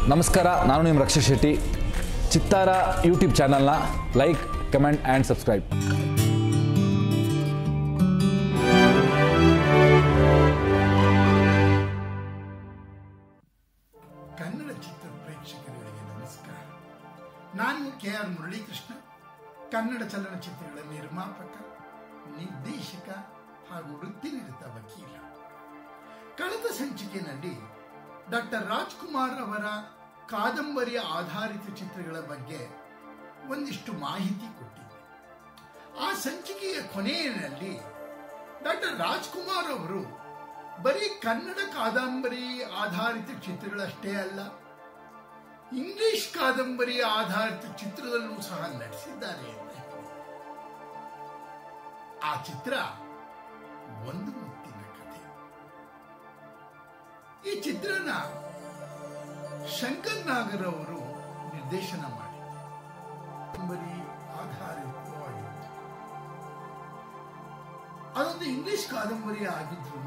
ನಮಸ್ಕಾರ ನಾನು ನಿಮ್ಮ ರಕ್ಷಿತ್ ಶೆಟ್ಟಿ ಚಿತ್ತಾರ ಯೂಟ್ಯೂಬ್ ಚಾನಲ್ನ like comment and subscribe Kannada ಚಿತ್ರ ಪ್ರೇಕ್ಷಕರಿಗೆ ನಮಸ್ಕಾರ ನಾನು ಕೆ ಆರ್ ಮುರಳೀಕೃಷ್ಣ ಕನ್ನಡ ಚಲನಚಿತ್ರಗಳ ನಿರ್ಮಾಪಕ ನಿರ್ದೇಶಕ ಹಾಗೂ ವೃತ್ತಿನಿರತ ವಕೀಲ ಕಳೆದ ಸಂಚಿಕೆಯಲ್ಲಿ ಡಾಕ್ಟರ್ ರಾಜ್ಕುಮಾರ್ ಅವರ ಕಾದಂಬರಿ ಆಧಾರಿತ ಚಿತ್ರಗಳ ಬಗ್ಗೆ ಒಂದಿಷ್ಟು ಮಾಹಿತಿ ಕೊಟ್ಟಿದ್ದೆ ಆ ಸಂಚಿಕೆಯ ಕೊನೆಯಲ್ಲಿ ಡಾಕ್ಟರ್ ರಾಜ್ಕುಮಾರ್ ಅವರು ಬರೀ ಕನ್ನಡ ಕಾದಂಬರಿ ಆಧಾರಿತ ಚಿತ್ರಗಳಷ್ಟೇ ಅಲ್ಲ ಇಂಗ್ಲಿಷ್ ಕಾದಂಬರಿ ಆಧಾರಿತ ಚಿತ್ರದಲ್ಲೂ ಸಹ ನಟಿಸಿದ್ದಾರೆ ಅಂತ ಹೇಳಿ. ಆ ಚಿತ್ರ ಒಂದು ಮುತ್ತಿನ ಕಥೆ ಈ ಚಿತ್ರನ ಶಂಕರ್ ನಾಗರ್ ಅವರು ನಿರ್ದೇಶನ ಮಾಡಿ ಕಾದಂಬರಿ ಆಧಾರಿತವಾಗಿತ್ತು ಅದೊಂದು ಇಂಗ್ಲಿಷ್ ಕಾದಂಬರಿ ಆಗಿದ್ರು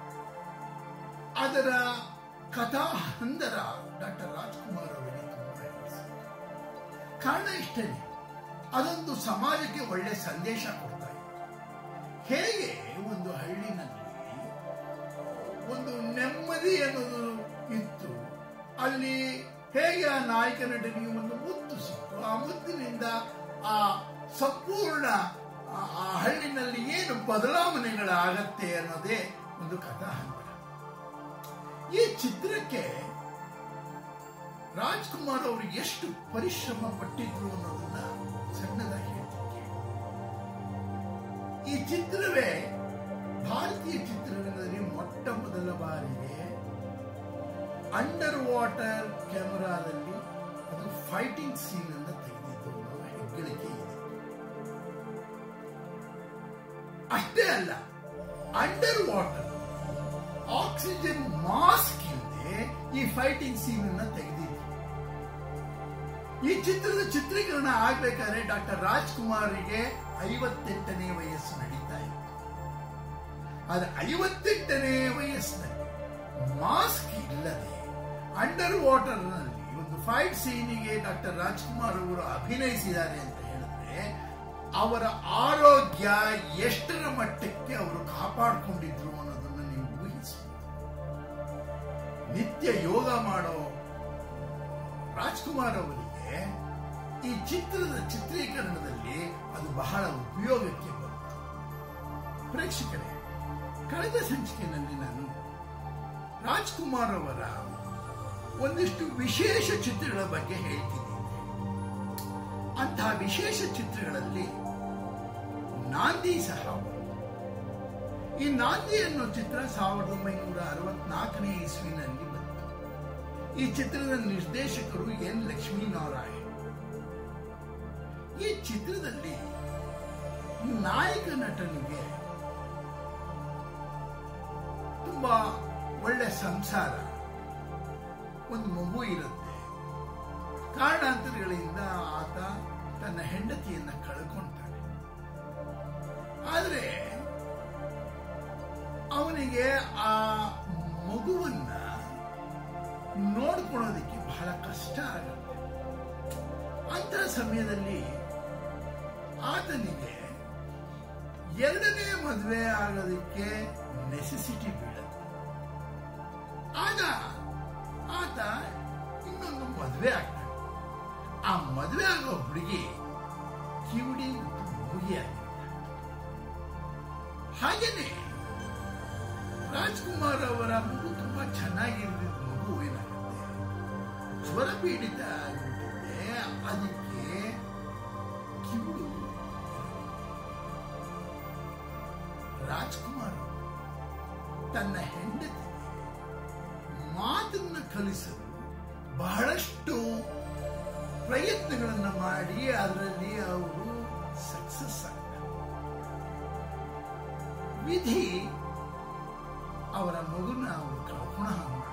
ಅದರ ಕಥಾ ಹಂದರ ಡಾಕ್ಟರ್ ರಾಜ್ಕುಮಾರ್ ಅವರಿಗೆ ತುಂಬಾ ಹಿಡಿಸಿತು. ಕಾರಣ ಇಷ್ಟೇ ಅದೊಂದು ಸಮಾಜಕ್ಕೆ ಒಳ್ಳೆ ಸಂದೇಶ ಕೊಡ್ತಾ ಇತ್ತು ಹೇಗೆ ಒಂದು ಹಳ್ಳಿನಲ್ಲಿ ಒಂದು ನೆಮ್ಮದಿ ಅನ್ನೋದು ಇತ್ತು ಅಲ್ಲಿ ಹೇಗೆ ಆ ನಾಯಕ ನಟನಿಗೆ ಒಂದು ಮುತ್ತು ಸಿಕ್ತು ಆ ಮುತ್ತಿನಿಂದ ಆ ಸಂಪೂರ್ಣ ಆ- ಆ ಹಳ್ಳಿನಲ್ಲಿ ಏನು ಬದಲಾವಣೆಗಳಾಗತ್ತೆ ಅನ್ನೋದೇ ಒಂದು ಕಥಾಹಂತರ ಈ ಚಿತ್ರಕ್ಕೆ ರಾಜ್ಕುಮಾರ್ ಅವರು ಎಷ್ಟು ಪರಿಶ್ರಮ ಪಟ್ಟಿದ್ರು ಅನ್ನೋದನ್ನ ಸಣ್ಣದಾಗಿ ಹೇಳ್ತೀನಿ ಈ ಚಿತ್ರವೇ ಭಾರತೀಯ ಚಿತ್ರರಂಗದಲ್ಲಿ ಮೊಟ್ಟ ಮೊದಲ ಬಾರಿಗೆ ಅಂಡರ್ ವಾಟರ್ ಕ್ಯಾಮರಾದಲ್ಲಿ ಅದು ಫೈಟಿಂಗ್ ಸೀನ್ ಅನ್ನು ತೆಗೆದಿದ್ದು ಅನ್ನೋ ಹೆಗ್ಗಳಿಕೆ ಇದೆ ಅಷ್ಟೇ ಅಲ್ಲ ಅಂಡರ್ ವಾಟರ್ ಆಕ್ಸಿಜನ್ ಮಾಸ್ಕ್ ಇಲ್ಲದೆ ಈ ಫೈಟಿಂಗ್ ಸೀನ್ ಅನ್ನ ತೆಗೆದಿದ್ರು ಈ ಚಿತ್ರದ ಚಿತ್ರೀಕರಣ ಆಗ್ಬೇಕಾದ್ರೆ ಡಾಕ್ಟರ್ ರಾಜ್ಕುಮಾರಿಗೆ ಐವತ್ತೆಂಟನೇ ವಯಸ್ಸು ನಡೀತಾ ಇತ್ತು ಆದ್ರೆ ಐವತ್ತೆಂಟನೇ ವಯಸ್ಸಿನಲ್ಲಿ ಮಾಸ್ಕ್ ಇಲ್ಲದೆ ಅಂಡರ್ ವಾಟರ್ ನಲ್ಲಿ ಒಂದು ಫೈಟ್ ಸೀನಿಗೆ ಡಾಕ್ಟರ್ ರಾಜ್ಕುಮಾರ್ ಅವರು ಅಭಿನಯಿಸಿದ್ದಾರೆ ಅಂತ ಹೇಳಿದ್ರೆ ಅವರ ಆರೋಗ್ಯ ಎಷ್ಟರ ಮಟ್ಟಕ್ಕೆ ಅವರು ಕಾಪಾಡಿಕೊಂಡಿದ್ರು ಅನ್ನೋದನ್ನ ನೀವು ಊಹಿಸಬಹುದು ನಿತ್ಯ ಯೋಗ ಮಾಡೋ ರಾಜ್ಕುಮಾರ್ ಅವರಿಗೆ ಈ ಚಿತ್ರದ ಚಿತ್ರೀಕರಣದಲ್ಲಿ ಅದು ಬಹಳ ಉಪಯೋಗಕ್ಕೆ ಬಂತು ಪ್ರೇಕ್ಷಕರೇ ಕಳೆದ ಸಂಚಿಕೆಯಲ್ಲಿ ನಾನು ರಾಜ್ಕುಮಾರ್ ಅವರ ಒಂದಿಷ್ಟು ವಿಶೇಷ ಚಿತ್ರಗಳ ಬಗ್ಗೆ ಹೇಳ್ತೀನಿ ಅಂತಹ ವಿಶೇಷ ಚಿತ್ರಗಳಲ್ಲಿ ನಾಂದಿ ಸಹ ಒಂದು. ಈ ನಾಂದಿ ಅನ್ನೋ ಚಿತ್ರ ಸಾವಿರದ ಒಂಬೈನೂರ ಅರವತ್ನಾಲ್ಕನೇ ಇಸ್ವಿನಲ್ಲಿ ಬಂತು ಈ ಚಿತ್ರದ ನಿರ್ದೇಶಕರು ಎನ್ ಲಕ್ಷ್ಮೀನಾರಾಯಣ್ ಈ ಚಿತ್ರದಲ್ಲಿ ನಾಯಕ ನಟನಿಗೆ ತುಂಬಾ ಒಳ್ಳೆ ಸಂಸಾರ ಒಂದು ಮಗು ಇರುತ್ತೆ ಕಾರಣಾಂತರಗಳಿಂದ ಆತ ತನ್ನ ಹೆಂಡತಿಯನ್ನ ಕಳ್ಕೊಂತಾನೆ ಆದ್ರೆ ಅವನಿಗೆ ಆ ಮಗುವನ್ನ ನೋಡ್ಕೊಳ್ಳೋದಕ್ಕೆ ಬಹಳ ಕಷ್ಟ ಆಗುತ್ತೆ ಅಂತ ಸಮಯದಲ್ಲಿ ಆತನಿಗೆ ಎರಡನೇ ಮದುವೆ ಆಗೋದಕ್ಕೆ ನೆಸೆಸಿಟಿ ಬೀಳುತ್ತೆ ಆಗ ಆತ ಇನ್ನೊಂದು ಮದುವೆ ಆಗ್ತಾನೆ ಆ ಮದುವೆ ಆಗೋ ಹುಡುಗಿ ಕಿವಿಡಿ ಮತ್ತು ಮೂಗಿಯಾಗಿರ್ತಾಳೆ ಹಾಗೇನೆ ರಾಜ್ಕುಮಾರ್ ಅವರ ಮಗು ತುಂಬಾ ಚೆನ್ನಾಗಿರ್ತಿದ್ದ ಮಗು ಏನಾಗುತ್ತೆ ಜ್ವರ ಪೀಡಿತ ಆಗಿಬಿಟ್ಟಿದೆ ಅದಕ್ಕೆ ಕಿವಿಡು ರಾಜ್ಕುಮಾರ್ ಅವರು ತನ್ನ ಹೆಂಡತಿಗೆ ಮಾತನ್ನ ಕಲಿಸಲು ಬಹಳಷ್ಟು ಪ್ರಯತ್ನಗಳನ್ನು ಮಾಡಿ ಅದರಲ್ಲಿ ಅವರು ಸಕ್ಸಸ್ ಆಗ್ತಾರೆ ವಿಧಿ ಅವರ ಮಗುನ ಅವರು ಕಳ್ಕೊಳ ಮಾಡಿ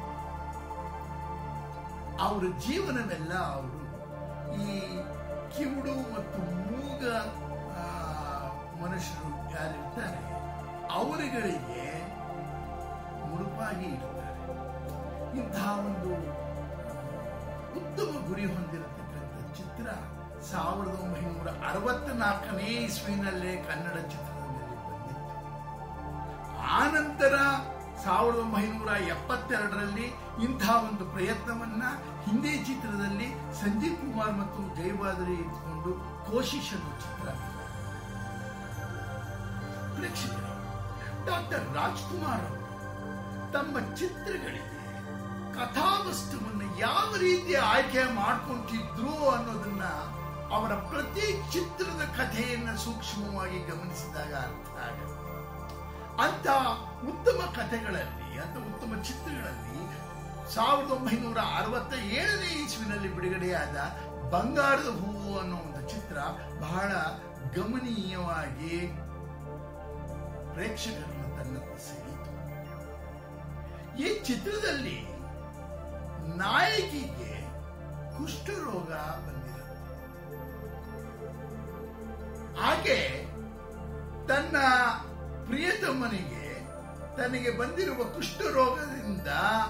ಅವರ ಜೀವನವೆಲ್ಲ ಅವರು ಈ ಕಿವುಡು ಮತ್ತು ಮೂಗ ಆ, ಮನುಷ್ಯರು ಯಾರಿರ್ತಾರೆ ಅವರುಗಳಿಗೆ ಮುಡುಪಾಗಿ ಇಡ್ತಾರೆ ಇಂತಹ ಒಂದು ಉತ್ತಮ ಗುರಿ ಹೊಂದಿರತಕ್ಕಂಥ ಚಿತ್ರ ಸಾವಿರದ ಒಂಬೈನೂರ ಅರವತ್ನಾಲ್ಕನೇ ಇಸ್ವಿನಲ್ಲೇ ಕನ್ನಡ ಚಿತ್ರರಂಗದಲ್ಲಿ ಬಂದಿತ್ತು ಆ ನಂತರ ಸಾವಿರದ ಒಂಬೈನೂರ ಎಪ್ಪತ್ತೆರಡರಲ್ಲಿ ಇಂಥ ಒಂದು ಪ್ರಯತ್ನವನ್ನ ಹಿಂದಿ ಚಿತ್ರದಲ್ಲಿ ಸಂಜೀವ್ ಕುಮಾರ್ ಮತ್ತು ಜಯಬಾದ್ರಿ ಇಟ್ಕೊಂಡು ಕೋಶಿಶ್ ಅನ್ನೋ ಚಿತ್ರ ಪ್ರೇಕ್ಷಕರೇ ಡಾಕ್ಟರ್ ರಾಜ್ಕುಮಾರ್ ಅವರು ತಮ್ಮ ಚಿತ್ರಗಳಿಗೆ ಕಥಾವಸ್ತುವನ್ನು ಯಾವ ರೀತಿ ಆಯ್ಕೆ ಮಾಡ್ಕೊಂತಿದ್ರು ಅನ್ನೋದನ್ನ ಅವರ ಪ್ರತಿ ಚಿತ್ರದ ಕಥೆಯನ್ನ ಸೂಕ್ಷ್ಮವಾಗಿ ಗಮನಿಸಿದಾಗ ಅರ್ಥ ಆಗುತ್ತೆ ಅಂತ ಉತ್ತಮ ಕಥೆಗಳಲ್ಲಿ ಅಂತ ಉತ್ತಮ ಚಿತ್ರಗಳಲ್ಲಿ ಸಾವಿರದ ಒಂಬೈನೂರ ಅರವತ್ತ ಏಳನೇ ಇಸ್ವಿನಲ್ಲಿ ಬಿಡುಗಡೆಯಾದ ಬಂಗಾರದ ಹೂವು ಅನ್ನೋ ಒಂದು ಚಿತ್ರ ಬಹಳ ಗಮನೀಯವಾಗಿ ಪ್ರೇಕ್ಷಕರನ್ನು ತನ್ನತ್ತ ಸೆಳೀತು ಈ ಚಿತ್ರದಲ್ಲಿ ನಾಯಕಿಗೆ ಕುಷ್ಠರೋಗ ಬಂದಿರುತ್ತೆ ಹಾಗೆ ತನ್ನ ಪ್ರಿಯತಮ್ಮನಿಗೆ ತನಗೆ ಬಂದಿರುವ ಕುಷ್ಠರೋಗದಿಂದ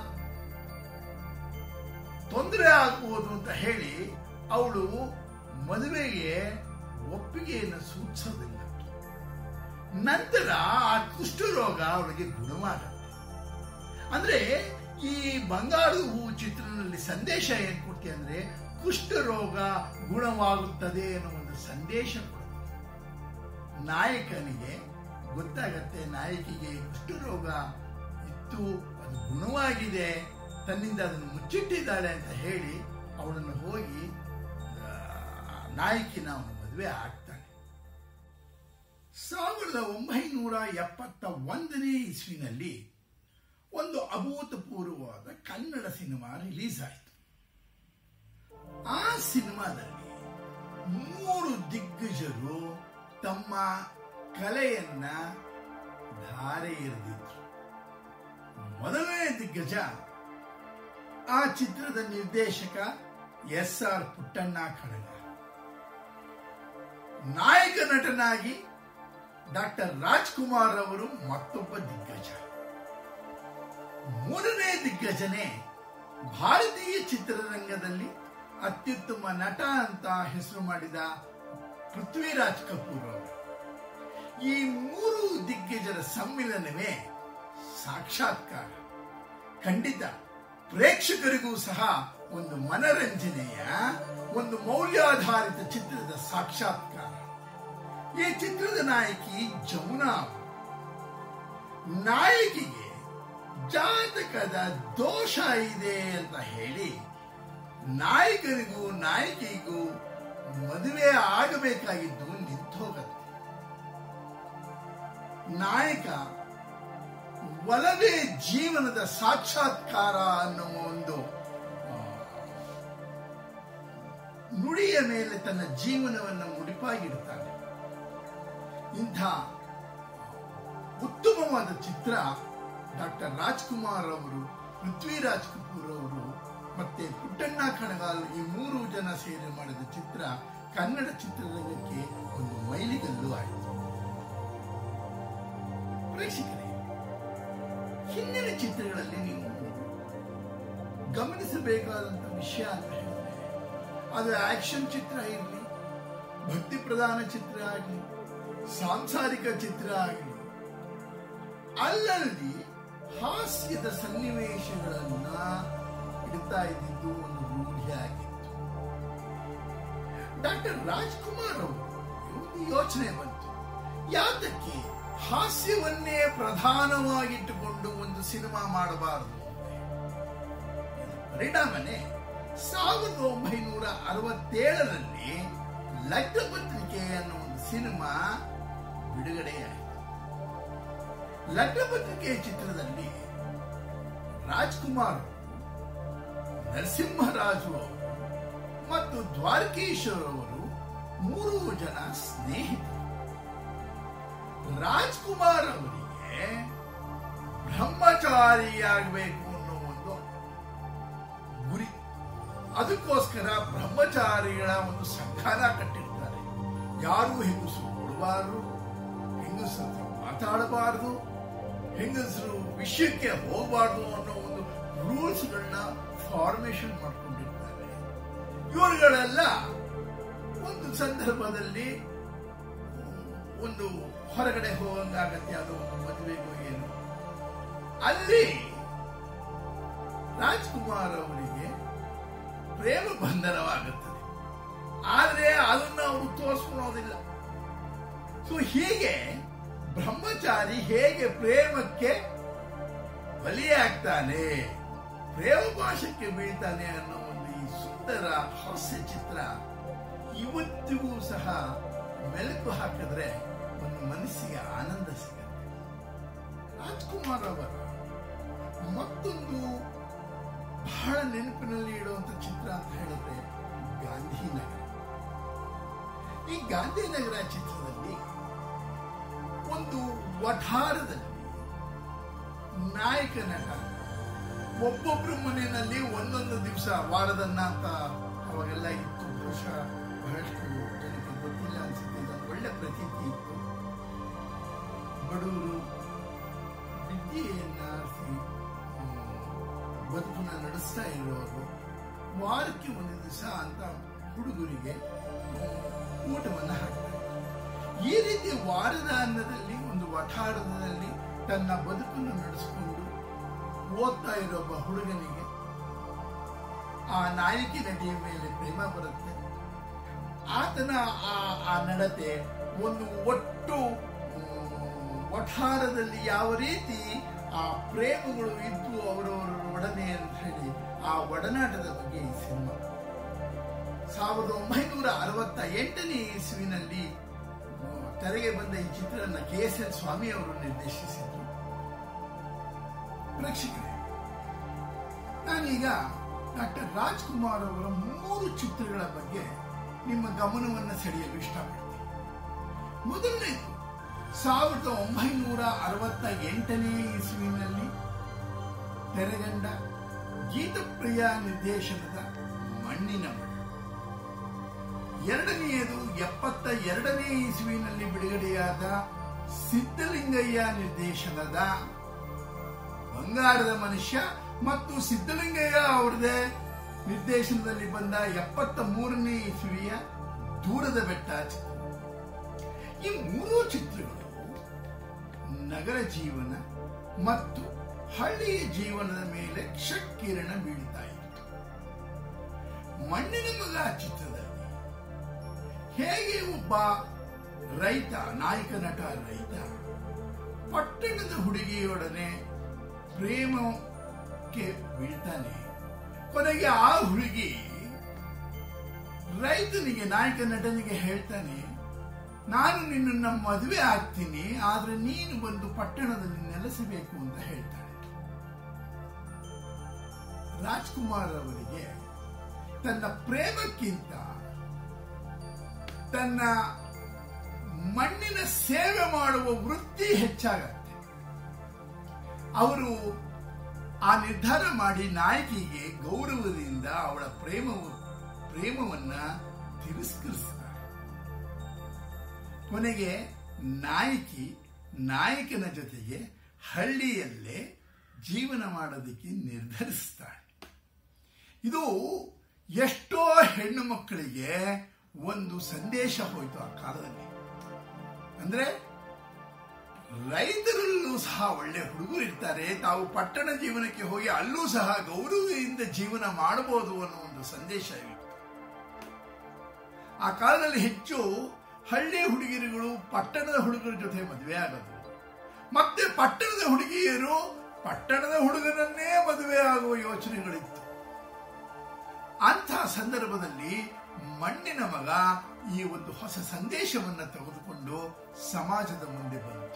ತೊಂದರೆ ಆಗ್ಬೋದು ಅಂತ ಹೇಳಿ ಅವಳು ಮದುವೆಗೆ ಒಪ್ಪಿಗೆಯನ್ನು ಸೂಚಿಸೋದಿಲ್ಲ ನಂತರ ಆ ಕುಷ್ಠರೋಗ ಅವಳಿಗೆ ಗುಣವಾಗುತ್ತೆ ಅಂದ್ರೆ ಈ ಬಂಗಾರದ ಹೂವು ಚಿತ್ರದಲ್ಲಿ ಸಂದೇಶ ಏನ್ ಕೊಡ್ತೀಯ ಅಂದ್ರೆ ಕುಷ್ಠರೋಗ ಗುಣವಾಗುತ್ತದೆ ಅನ್ನೋ ಒಂದು ಸಂದೇಶ ಕೊಡುತ್ತೆ ನಾಯಕನಿಗೆ ಗೊತ್ತಾಗತ್ತೆ ನಾಯಕಿಗೆ ಕುಷ್ಠರೋಗ ಇತ್ತು ಅದು ಗುಣವಾಗಿದೆ ತನ್ನಿಂದ ಅದನ್ನು ಮುಚ್ಚಿಟ್ಟಿದ್ದಾಳೆ ಅಂತ ಹೇಳಿ ಅವಳನ್ನು ಹೋಗಿ ಆ, ನಾಯಕಿನ ಅವನು ಮದುವೆ ಆಗ್ತಾನೆ ಸಾವಿರದ ಒಂಬೈನೂರ ಎಪ್ಪತ್ತ ಒಂದನೇ ಇಸ್ವಿನಲ್ಲಿ ಒಂದು ಅಭೂತಪೂರ್ವವಾದ ಕನ್ನಡ ಸಿನಿಮಾ ರಿಲೀಸ್ ಆಯಿತು ಆ ಸಿನಿಮಾದಲ್ಲಿ ಮೂರು ದಿಗ್ಗಜರು ತಮ್ಮ ಕಲೆಯನ್ನ ಧಾರೆ ಎರೆದಿದ್ರು ಮೊದಲನೇ ದಿಗ್ಗಜ ಆ ಚಿತ್ರದ ನಿರ್ದೇಶಕ ಎಸ್ ಆರ್ ಪುಟ್ಟಣ್ಣ ಕಡಗ ನಾಯಕ ನಟನಾಗಿ ಡಾಕ್ಟರ್ ರಾಜ್ಕುಮಾರ್ ಅವರು ಮತ್ತೊಬ್ಬ ದಿಗ್ಗಜ ಮೂರನೇ ದಿಗ್ಗಜನೇ ಭಾರತೀಯ ಚಿತ್ರರಂಗದಲ್ಲಿ ಅತ್ಯುತ್ತಮ ನಟ ಅಂತ ಹೆಸರು ಮಾಡಿದ ಪೃಥ್ವಿರಾಜ್ ಕಪೂರ್ ಅವರು ಈ ಮೂರು ದಿಗ್ಗಜರ ಸಮ್ಮಿಲನವೇ ಸಾಕ್ಷಾತ್ಕಾರ ಖಂಡಿತ ಪ್ರೇಕ್ಷಕರಿಗೂ ಸಹ ಒಂದು ಮನರಂಜನೆಯ ಒಂದು ಮೌಲ್ಯಾಧಾರಿತ ಚಿತ್ರದ ಸಾಕ್ಷಾತ್ಕಾರ ಈ ಚಿತ್ರದ ನಾಯಕಿ ಜಮುನಾ ಅವರು. ನಾಯಕಿಗೆ ಜಾತಕದ ದೋಷ ಇದೆ ಅಂತ ಹೇಳಿ ನಾಯಕನಿಗೂ ನಾಯಕಿಗೂ ಮದುವೆ ಆಗಬೇಕಾಗಿದ್ದು ನಿಂತು ಹೋಗತ್ತೆ ನಾಯಕ ಒಲವೇ ಜೀವನದ ಸಾಕ್ಷಾತ್ಕಾರ ಅನ್ನುವ ಒಂದು ಆ, ನುಡಿಯ ಮೇಲೆ ತನ್ನ ಜೀವನವನ್ನು ಮುಡಿಪಾಗಿಡುತ್ತಾನೆ ಇಂಥ ಉತ್ತಮವಾದ ಚಿತ್ರ ಡಾಕ್ಟರ್ ರಾಜ್ಕುಮಾರ್ ಅವರು ಪೃಥ್ವಿರಾಜ್ ಕಪೂರ್ ಅವರು ಮತ್ತೆ ಪುಟ್ಟಣ್ಣ ಕಣಗಾಲ್ ಈ ಮೂರು ಜನ ಸೇರಿ ಮಾಡಿದ ಚಿತ್ರ ಕನ್ನಡ ಚಿತ್ರರಂಗಕ್ಕೆ ಒಂದು ಮೈಲಿಗಲ್ಲು ಆಯಿತು ಪ್ರೇಕ್ಷಕರೇ ಹಿಂದಿನ ಚಿತ್ರಗಳಲ್ಲಿ ನೀವು ಗಮನಿಸಬೇಕಾದಂತ ವಿಷಯ ಅಂತ ಹೇಳಿದ್ರೆ ಅದು ಆಕ್ಷನ್ ಚಿತ್ರ ಇರಲಿ ಭಕ್ತಿ ಪ್ರಧಾನ ಚಿತ್ರ ಆಗಲಿ ಸಾಂಸಾರಿಕ ಚಿತ್ರ ಆಗಲಿ ಅಲ್ಲಲ್ಲಿ ಹಾಸ್ಯದ ಸನ್ನಿವೇಶಗಳನ್ನ ಇಡ್ತಾ ಇದ್ದಿದ್ದು ಒಂದು ರೂಢಿಯಾಗಿತ್ತು ಡಾಕ್ಟರ್ ರಾಜ್ಕುಮಾರ್ ಅವರು ಒಂದು ಯೋಚನೆ ಬಂತು ಯಾತಕ್ಕೆ ಹಾಸ್ಯವನ್ನೇ ಪ್ರಧಾನವಾಗಿಟ್ಟುಕೊಂಡು ಒಂದು ಸಿನಿಮಾ ಮಾಡಬಾರದು ಪರಿಣಾಮನೇ ಸಾವಿರದ ಒಂಬೈನೂರ ಅರವತ್ತೇಳರಲ್ಲಿ ಲಗ್ನಪತ್ರಿಕೆ ಅನ್ನೋ ಒಂದು ಸಿನಿಮಾ ಬಿಡುಗಡೆಯಾಯಿತು ಲಗ್ನಪತ್ರಿಕೆ ಚಿತ್ರದಲ್ಲಿ ರಾಜ್ಕುಮಾರ್ ನರಸಿಂಹರಾಜು ಅವರು ಮತ್ತು ದ್ವಾರಕೀಶ್ವರ್ ಅವರು ಮೂರು ಜನ ಸ್ನೇಹಿತರು ರಾಜ್ಕುಮಾರ್ ಅವರಿಗೆ ಬ್ರಹ್ಮಚಾರಿಯಾಗಬೇಕು ಅನ್ನೋ ಒಂದು ಗುರಿ ಅದಕ್ಕೋಸ್ಕರ ಬ್ರಹ್ಮಚಾರಿಗಳ ಒಂದು ಸಂಘಾನ ಕಟ್ಟಿರ್ತಾರೆ ಯಾರು ಹೆಂಗಸರು ಕೊಡಬಾರದು ಹೆಂಗಸರ ಹತ್ರ ಮಾತಾಡಬಾರದು ಹೆಂಗಸರು ವಿಷಯಕ್ಕೆ ಹೋಗಬಾರ್ದು ಅನ್ನೋ ಒಂದು ರೂಲ್ಸ್ಗಳನ್ನ ಫಾರ್ಮೇಶನ್ ಮಾಡ್ಕೊಂಡಿರ್ತಾರೆ ಇವರುಗಳೆಲ್ಲ ಒಂದು ಸಂದರ್ಭದಲ್ಲಿ ಒಂದು ಹೊರಗಡೆ ಹೋಗಂಗಾಗತ್ತೆ ಅದು ಒಂದು ಮದುವೆಗೋ ಏನು ಅಲ್ಲಿ ರಾಜ್ಕುಮಾರ್ ಅವರಿಗೆ ಪ್ರೇಮ ಬಂಧನವಾಗುತ್ತದೆ ಆದ್ರೆ ಅದನ್ನ ಅವರು ತೋರಿಸ್ಕೊಳ್ಳೋದಿಲ್ಲ ಸೊ ಹೀಗೆ ಬ್ರಹ್ಮಚಾರಿ ಹೇಗೆ ಪ್ರೇಮಕ್ಕೆ ಬಲಿಯಾಗ್ತಾನೆ ಪ್ರೇಮ ಭಾಷಕ್ಕೆ ಬೀಳ್ತಾನೆ ಅನ್ನೋ ಒಂದು ಈ ಸುಂದರ ಹಾಸ್ಯ ಚಿತ್ರ ಇವತ್ತಿಗೂ ಸಹ ಮೆಲುಕು ಹಾಕಿದ್ರೆ ಒಂದು ಮನಸ್ಸಿಗೆ ಆನಂದ ಸಿಗುತ್ತೆ ರಾಜ್ಕುಮಾರ್ ಅವರ ಮತ್ತೊಂದು ಬಹಳ ನೆನಪಿನಲ್ಲಿ ಇಡುವಂತ ಚಿತ್ರ ಅಂತ ಹೇಳಿದ್ರೆ ಗಾಂಧಿನಗರ ಈ ಗಾಂಧಿನಗರ ಚಿತ್ರದಲ್ಲಿ ಒಂದು ವಠಾರದಲ್ಲಿ ನಾಯಕ ನಟ ಒಬ್ಬೊಬ್ರು ಮನೆಯಲ್ಲಿ ಒಂದೊಂದು ದಿವಸ ವಾರದನ್ನ ಅಂತ ಅವಾಗೆಲ್ಲ ಇತ್ತು ಬಹುಶಃ ಬಹಳಷ್ಟು ಜನಕ್ಕೆ ಗೊತ್ತಿಲ್ಲ ಅನ್ಸುತ್ತೆ ಇದೊಂದು ಒಳ್ಳೆ ಪ್ರತೀತಿ ಇತ್ತು ಬಡವರು ವಿದ್ಯೆಯನ್ನ ಆರಿಸಿ ಬದುಕನ್ನ ನಡೆಸ್ತಾ ಇರೋರು ವಾರಕ್ಕೆ ಒಂದು ದಿವಸ ಅಂತ ಹುಡುಗರಿಗೆ ಊಟವನ್ನು ಹಾಕ್ತಾರೆ ಈ ರೀತಿ ವಾರದ ಅನ್ನದಲ್ಲಿ ಒಂದು ವಠಾರದಲ್ಲಿ ತನ್ನ ಬದುಕನ್ನು ನಡೆಸಿಕೊಂಡು ಓದ್ತಾ ಇರೋ ಒಬ್ಬ ಹುಡುಗನಿಗೆ ಆ ನಾಯಕಿ ನಟಿಯ ಮೇಲೆ ಪ್ರೇಮ ಬರುತ್ತೆ ಆತನ ಆ ಆ ನಡತೆ ಒಂದು ಒಟ್ಟು ಮ್, ವಠಾರದಲ್ಲಿ ಯಾವ ರೀತಿ ಆ ಪ್ರೇಮಗಳು ಇದ್ದು ಅವರವರ ಒಡನೆ ಅಂತ ಹೇಳಿ ಆ ಒಡನಾಟದ ಬಗ್ಗೆ ಈ ಸಿನಿಮಾ ಸಾವಿರದ ಒಂಬೈನೂರ ಅರವತ್ತ ಎಂಟನೇ ಇಸ್ವಿನಲ್ಲಿ ಆ, ತೆರೆಗೆ ಬಂದ ಈ ಚಿತ್ರನ ಕೆ ಎಸ್ ಎಲ್ ಸ್ವಾಮಿ ಅವರು ನಿರ್ದೇಶಿಸಿದ್ರು ಪ್ರೇಕ್ಷಕರೇ ನಾನೀಗ ಡಾಕ್ಟರ್ ರಾಜ್ಕುಮಾರ್ ಅವರ ಮೂರು ಚಿತ್ರಗಳ ಬಗ್ಗೆ ನಿಮ್ಮ ಗಮನವನ್ನು ಸೆಳೆಯಲು ಇಷ್ಟಪಡ್ತೀನಿ ಮೊದಲನೇದು ಸಾವಿರದ ಒಂಬೈನೂರ ಅರವತ್ತ ಎಂಟನೇ ಇಸ್ವಿನಲ್ಲಿ ತೆರೆಗಂಡ ಗೀತಪ್ರಿಯ ನಿರ್ದೇಶನದ ಮಣ್ಣಿನ ಮಣ್ಣು ಎರಡನೆಯದು ಎಪ್ಪತ್ತ ಎರಡನೇ ಇಸ್ವಿನಲ್ಲಿ ಬಿಡುಗಡೆಯಾದ ಸಿದ್ದಲಿಂಗಯ್ಯ ನಿರ್ದೇಶನದ ಬಂಗಾರದ ಮನುಷ್ಯ ಮತ್ತು ಸಿದ್ದಲಿಂಗಯ್ಯ ಅವರದೇ ನಿರ್ದೇಶನದಲ್ಲಿ ಬಂದ ಎಪ್ಪತ್ತ ಮೂರನೇ ಇಸ್ವಿಯ ದೂರದ ಬೆಟ್ಟ ಚಿತ್ರ ಈ ಮೂರೂ ಚಿತ್ರಗಳು ನಗರ ಜೀವನ ಮತ್ತು ಹಳ್ಳಿಯ ಜೀವನದ ಮೇಲೆ ಕ್ಷಕಿರಣ ಬೀಳ್ತಾ ಇತ್ತು ಮಣ್ಣಿನ ಮಗ ಚಿತ್ರದಲ್ಲಿ ಹೇಗೆ ಒಬ್ಬ ರೈತ ನಾಯಕ ನಟ ರೈತ ಪಟ್ಟಣದ ಹುಡುಗಿಯೊಡನೆ ಪ್ರೇಮಕ್ಕೆ ಬೀಳ್ತಾನೆ ಕೊನೆಗೆ ಆ ಹುಡುಗಿ ರೈತನಿಗೆ ನಾಯಕ ನಟನಿಗೆ ಹೇಳ್ತಾನೆ ನಾನು ನಿನ್ನನ್ನ ಮದುವೆ ಆಗ್ತೀನಿ ಆದ್ರೆ ನೀನು ಬಂದು ಪಟ್ಟಣದಲ್ಲಿ ನೆಲೆಸಬೇಕು ಅಂತ ಹೇಳ್ತಾನೆ ರಾಜ್ಕುಮಾರ್ ಅವರಿಗೆ ತನ್ನ ಪ್ರೇಮಕ್ಕಿಂತ ತನ್ನ ಮಣ್ಣಿನ ಸೇವೆ ಮಾಡುವ ವೃತ್ತಿ ಹೆಚ್ಚಾಗತ್ತೆ ಅವರು ಆ ನಿರ್ಧಾರ ಮಾಡಿ ನಾಯಕಿಗೆ ಗೌರವದಿಂದ ಅವಳ ಪ್ರೇಮವು ಪ್ರೇಮವನ್ನ ತಿರಸ್ಕರಿಸ್ತಾರೆ ಕೊನೆಗೆ ನಾಯಕಿ ನಾಯಕನ ಜೊತೆಗೆ ಹಳ್ಳಿಯಲ್ಲೇ ಜೀವನ ಮಾಡೋದಕ್ಕೆ ನಿರ್ಧರಿಸ್ತಾಳೆ ಇದು ಎಷ್ಟೋ ಹೆಣ್ಣು ಮಕ್ಕಳಿಗೆ ಒಂದು ಸಂದೇಶ ಹೋಯ್ತು ಆ ಕಾಲದಲ್ಲಿ ಅಂದ್ರೆ ರೈತರಲ್ಲೂ ಸಹ ಒಳ್ಳೆ ಹುಡುಗರು ಇರ್ತಾರೆ ತಾವು ಪಟ್ಟಣ ಜೀವನಕ್ಕೆ ಹೋಗಿ ಅಲ್ಲೂ ಸಹ ಗೌರವದಿಂದ ಜೀವನ ಮಾಡಬಹುದು ಅನ್ನೋ ಒಂದು ಸಂದೇಶ ಇತ್ತು ಆ ಕಾಲದಲ್ಲಿ ಹೆಚ್ಚು ಹಳ್ಳಿ ಹುಡುಗಿಯರುಗಳು ಪಟ್ಟಣದ ಹುಡುಗರ ಜೊತೆ ಮದುವೆ ಆಗೋದು ಮತ್ತೆ ಪಟ್ಟಣದ ಹುಡುಗಿಯರು ಪಟ್ಟಣದ ಹುಡುಗನನ್ನೇ ಮದುವೆ ಆಗುವ ಯೋಚನೆಗಳಿತ್ತು ಅಂಥ ಸಂದರ್ಭದಲ್ಲಿ ಮಣ್ಣಿನ ಮಗ ಈ ಒಂದು ಹೊಸ ಸಂದೇಶವನ್ನು ತೆಗೆದುಕೊಂಡು ಸಮಾಜದ ಮುಂದೆ ಬಂತು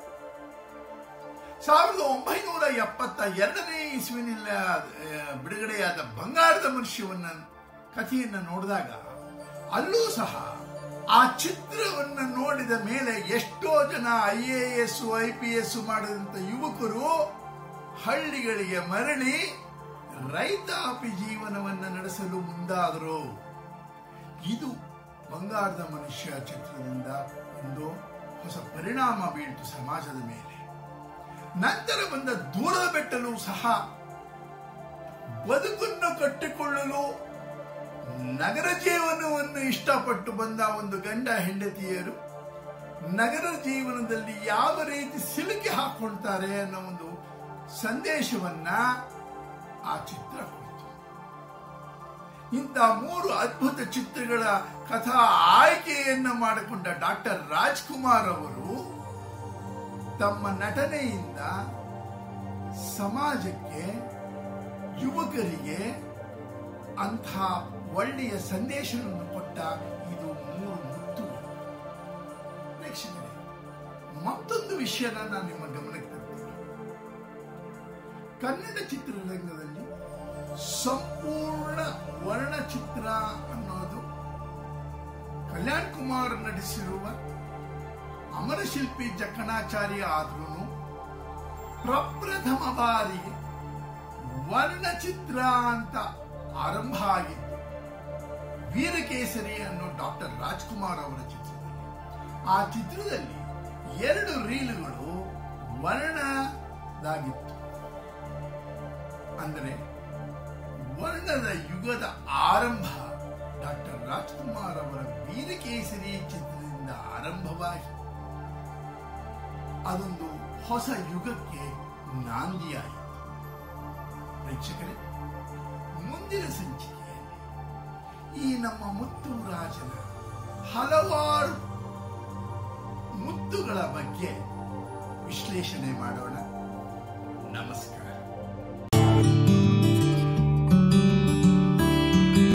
ಸಾವಿರದ ಒಂಬೈನೂರ ಎಪ್ಪತ್ತ ಎರಡನೇ ಇಸ್ವಿನಿಲ್ಲ ಆ, ಬಿಡುಗಡೆಯಾದ ಬಂಗಾರದ ಮನುಷ್ಯವನ್ನ ಕಥೆಯನ್ನ ನೋಡಿದಾಗ ಅಲ್ಲೂ ಸಹ ಆ ಚಿತ್ರವನ್ನ ನೋಡಿದ ಮೇಲೆ ಎಷ್ಟೋ ಜನ I A S I P S ಮಾಡಿದಂತ ಯುವಕರು ಹಳ್ಳಿಗಳಿಗೆ ಮರಳಿ ರೈತಾಪಿ ಜೀವನವನ್ನ ನಡೆಸಲು ಮುಂದಾದರು ಇದು ಬಂಗಾರದ ಮನುಷ್ಯ ಚಿತ್ರದಿಂದ ಒಂದು ಹೊಸ ಪರಿಣಾಮ ಬೀಳ್ತು ಸಮಾಜದ ಮೇಲೆ ನಂತರ ಬಂದ ದೂರದ ಬೆಟ್ಟ, ಬೆಟ್ಟಲು ಸಹ ಬದುಕನ್ನು ಕಟ್ಟಿಕೊಳ್ಳಲು ನಗರ ಜೀವನವನ್ನು ಇಷ್ಟಪಟ್ಟು ಬಂದ ಒಂದು ಗಂಡ ಹೆಂಡತಿಯರು ನಗರ ಜೀವನದಲ್ಲಿ ಯಾವ ರೀತಿ ಸಿಲುಕಿ ಹಾಕೊಳ್ತಾರೆ ಅನ್ನೋ ಒಂದು ಸಂದೇಶವನ್ನ ಆ ಚಿತ್ರ ಕೊಡ್ತು ಇಂಥ ಮೂರು ಅದ್ಭುತ ಚಿತ್ರಗಳ ಕಥಾ ಆಯ್ಕೆಯನ್ನ ಮಾಡಿಕೊಂಡ ಡಾಕ್ಟರ್ ರಾಜ್ಕುಮಾರ್ ಅವರು ತಮ್ಮ ನಟನೆಯಿಂದ ಸಮಾಜಕ್ಕೆ ಯುವಕರಿಗೆ ಅಂಥ ಒಳ್ಳೆಯ ಸಂದೇಶವನ್ನು ಕೊಟ್ಟ ಇದು ಮೂರು ಮುತ್ತುಗಳು ಪ್ರೇಕ್ಷಕರೇ ಮತ್ತೊಂದು ವಿಷಯನ ನಾನು ನಿಮ್ಮ ಗಮನಕ್ಕೆ ತರ್ತೀನಿ ಕನ್ನಡ ಚಿತ್ರರಂಗದಲ್ಲಿ ಸಂಪೂರ್ಣ ವರ್ಣಚಿತ್ರ ಅನ್ನೋದು ಕಲ್ಯಾಣ್ ಕುಮಾರ್ ನಟಿಸಿರುವ ಅಮರಶಿಲ್ಪಿ ಜಕ್ಕಣಾಚಾರ್ಯ ಆದ್ರೂ ಪ್ರಪ್ರಥಮ ಬಾರಿಗೆ ವರ್ಣಚಿತ್ರ ಅಂತ ಆರಂಭ ಆಗಿತ್ತು ವೀರಕೇಸರಿ ಅನ್ನೋ ಡಾಕ್ಟರ್ ರಾಜ್ಕುಮಾರ್ ಅವರ ಚಿತ್ರದಲ್ಲಿ ಆ ಚಿತ್ರದಲ್ಲಿ ಎರಡು ರೀಲುಗಳು ವರ್ಣದಾಗಿತ್ತು ಅಂದರೆ ವರ್ಣದ ಯುಗದ ಆರಂಭ ಡಾಕ್ಟರ್ ರಾಜ್ಕುಮಾರ್ ಅವರ ವೀರಕೇಸರಿ ಚಿತ್ರದಿಂದ ಆರಂಭವಾಗಿ ಅದೊಂದು ಹೊಸ ಯುಗಕ್ಕೆ ನಾಂದಿಯಾಯಿತು ಪ್ರೇಕ್ಷಕರೇ ಮುಂದಿನ ಸಂಚಿಕೆಯಲ್ಲಿ ಈ ನಮ್ಮ ಮುತ್ತು ರಾಜನ ಹಲವಾರು ಮುತ್ತುಗಳ ಬಗ್ಗೆ ವಿಶ್ಲೇಷಣೆ ಮಾಡೋಣ ನಮಸ್ಕಾರ